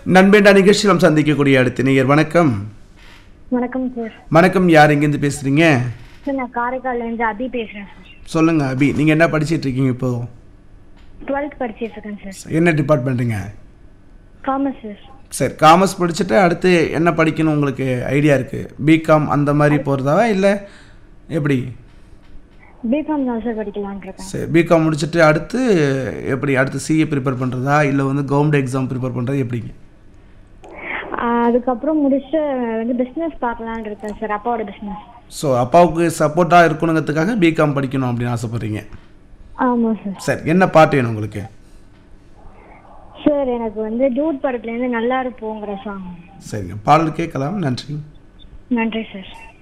நண்பேண்டா நிகழ்ச்சியில் நாம் சந்திக்கக்கூடிய அடுத்த நேயர் வணக்கம் வணக்கம் சார் வணக்கம் யார் எங்கேருந்து பேசுறீங்க சார் நான் காரைக்கால்ல இருந்து அபி பேசுறேன் சார் சொல்லுங்க அபி நீங்க என்ன படிச்சிட்டு இருக்கீங்க இப்போ டுவெல்த் படிச்சிட்டு இருக்கேன் சார் என்ன டிபார்ட்மெண்ட்டுங்க காமர்ஸ் சார் சரி காமர்ஸ் படிச்சுட்டு அடுத்து என்ன படிக்கணும் உங்களுக்கு ஐடியா இருக்கு பிகாம் அந்த மாதிரி போகிறதா இல்லை எப்படி பிகாம் தான் சார் படிக்கலாம்னு இருக்கேன் சரி பிகாம் முடிச்சுட்டு அடுத்து எப்படி அடுத்து சிஏ ப்ரிப்பேர் பண்ணுறதா இல்லை வந்து கவர்மெண்ட் எக்ஸாம் ப்ரிப்பேர் பண்ணுறது எப்படிங்க ஆஹ் அதுக்கப்புறம் முடிச்சுட்டு வந்து பிஸ்னஸ் பார்க்கலாம்னு இருக்கேன் சார் அப்பாவோட பிஸ்னஸ் ஸோ அப்பாவுக்கு சப்போர்ட்டாக இருக்கணுங்கிறதுக்காக பிகாம் படிக்கணும் அப்படின்னு ஆசைப்பட்றீங்க ஆமாம் சார் சரி என்ன பாட்டு வேணும் உங்களுக்கு சார் எனக்கு வந்து டூட் படத்துலேருந்து நல்லா இருப்போங்கிற சாங் சரிங்க பாடல் கேட்கலாம் நன்றி நன்றி சார்